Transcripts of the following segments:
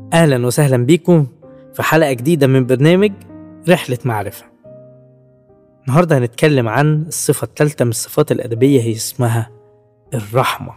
أهلا وسهلا بيكم في حلقة جديدة من برنامج رحلة معرفة النهاردة هنتكلم عن الصفة الثالثة من الصفات الأدبية هي اسمها الرحمة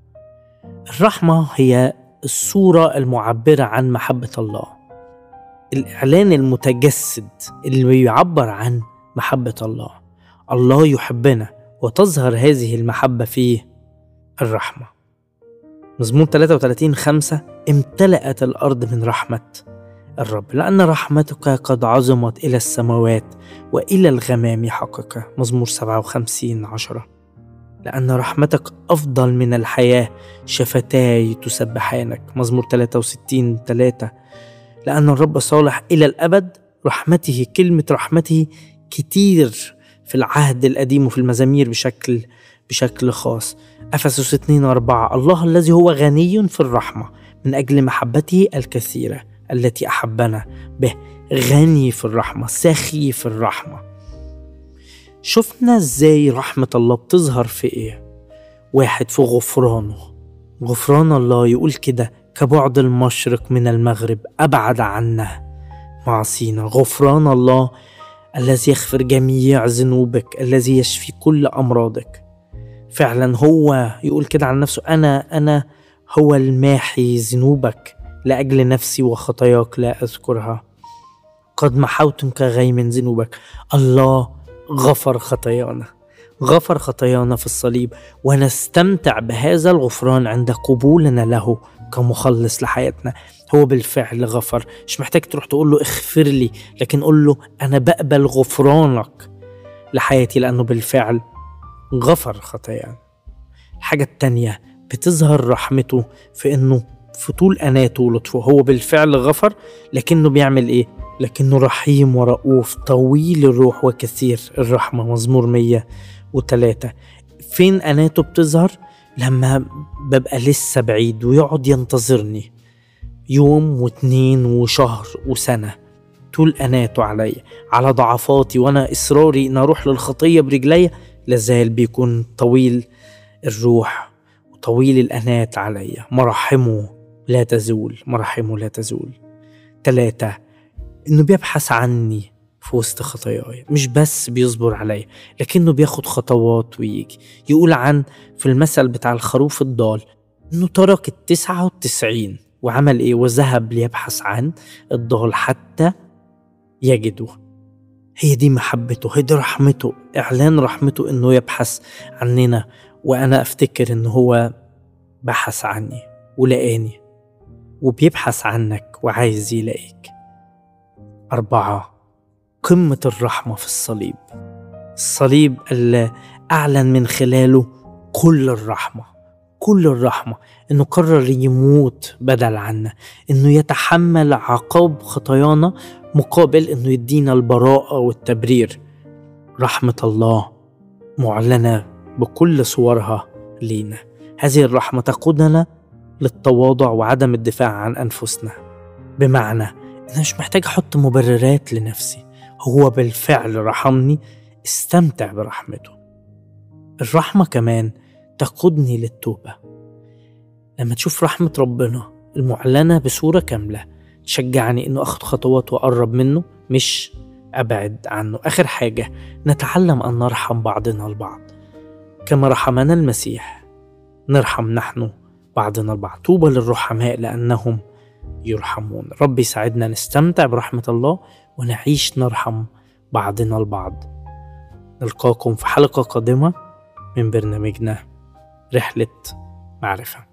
الرحمة هي الصورة المعبرة عن محبة الله الإعلان المتجسد اللي بيعبر عن محبة الله الله يحبنا وتظهر هذه المحبة في الرحمة مزمور 33 خمسة امتلأت الأرض من رحمة الرب لأن رحمتك قد عظمت إلى السماوات وإلى الغمام حقك مزمور 57 عشرة لأن رحمتك أفضل من الحياة شفتاي تسبحانك مزمور 63 3 لأن الرب صالح إلى الأبد رحمته كلمة رحمته كتير في العهد القديم وفي المزامير بشكل بشكل خاص أفسس 2 4 الله الذي هو غني في الرحمة من أجل محبته الكثيرة التي أحبنا به غني في الرحمة سخي في الرحمة شفنا ازاي رحمة الله بتظهر في ايه واحد في غفرانه غفران الله يقول كده كبعد المشرق من المغرب أبعد عنا معصينا غفران الله الذي يغفر جميع ذنوبك الذي يشفي كل أمراضك فعلا هو يقول كده عن نفسه أنا أنا هو الماحي ذنوبك لأجل نفسي وخطاياك لا أذكرها قد محوتم كغيم ذنوبك الله غفر خطايانا غفر خطايانا في الصليب ونستمتع بهذا الغفران عند قبولنا له كمخلص لحياتنا هو بالفعل غفر مش محتاج تروح تقول له اغفر لي لكن قول له انا بقبل غفرانك لحياتي لانه بالفعل غفر خطايانا الحاجة التانية بتظهر رحمته في انه في طول اناته ولطفه هو بالفعل غفر لكنه بيعمل ايه لكنه رحيم ورؤوف طويل الروح وكثير الرحمة مزمور 103 فين أناته بتظهر لما ببقى لسه بعيد ويقعد ينتظرني يوم واتنين وشهر وسنة طول أناته عليا على ضعفاتي وأنا إصراري إن أروح للخطية برجليا لازال بيكون طويل الروح وطويل الأنات عليا مراحمه لا تزول مراحمه لا تزول تلاتة إنه بيبحث عني في وسط خطاياي مش بس بيصبر عليا لكنه بياخد خطوات ويجي يقول عن في المثل بتاع الخروف الضال إنه ترك التسعة والتسعين وعمل إيه وذهب ليبحث عن الضال حتى يجده هي دي محبته هي دي رحمته إعلان رحمته إنه يبحث عننا وأنا أفتكر إن هو بحث عني ولقاني وبيبحث عنك وعايز يلاقيك أربعة قمة الرحمة في الصليب الصليب اللي أعلن من خلاله كل الرحمة كل الرحمة إنه قرر يموت بدل عنا إنه يتحمل عقاب خطايانا مقابل إنه يدينا البراءة والتبرير رحمة الله معلنة بكل صورها لينا هذه الرحمة تقودنا للتواضع وعدم الدفاع عن أنفسنا بمعنى أنا مش محتاج أحط مبررات لنفسي هو بالفعل رحمني استمتع برحمته الرحمة كمان تقودني للتوبة لما تشوف رحمة ربنا المعلنة بصورة كاملة تشجعني إنه أخد خطوات وأقرب منه مش أبعد عنه آخر حاجة نتعلم أن نرحم بعضنا البعض كما رحمنا المسيح نرحم نحن بعضنا البعض طوبى للرحماء لأنهم يرحمون رب يساعدنا نستمتع برحمة الله ونعيش نرحم بعضنا البعض نلقاكم في حلقة قادمة من برنامجنا رحلة معرفة